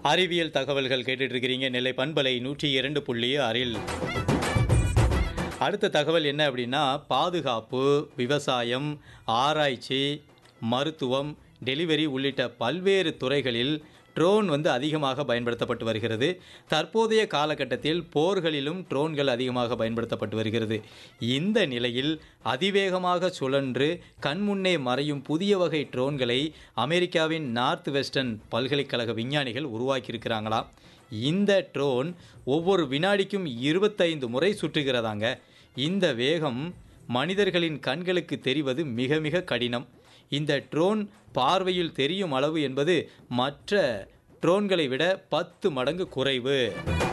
அறிவியல் தகவல்கள் கேட்டுட்டு இருக்கிறீங்க நெல்லை பண்பலை நூற்றி இரண்டு புள்ளி ஆறில் அடுத்த தகவல் என்ன அப்படின்னா பாதுகாப்பு விவசாயம் ஆராய்ச்சி மருத்துவம் டெலிவரி உள்ளிட்ட பல்வேறு துறைகளில் ட்ரோன் வந்து அதிகமாக பயன்படுத்தப்பட்டு வருகிறது தற்போதைய காலகட்டத்தில் போர்களிலும் ட்ரோன்கள் அதிகமாக பயன்படுத்தப்பட்டு வருகிறது இந்த நிலையில் அதிவேகமாக சுழன்று கண்முன்னே மறையும் புதிய வகை ட்ரோன்களை அமெரிக்காவின் நார்த் வெஸ்டர்ன் பல்கலைக்கழக விஞ்ஞானிகள் உருவாக்கியிருக்கிறாங்களாம் இந்த ட்ரோன் ஒவ்வொரு வினாடிக்கும் இருபத்தைந்து முறை சுற்றுகிறதாங்க இந்த வேகம் மனிதர்களின் கண்களுக்கு தெரிவது மிக மிக கடினம் இந்த ட்ரோன் பார்வையில் தெரியும் அளவு என்பது மற்ற ட்ரோன்களை விட பத்து மடங்கு குறைவு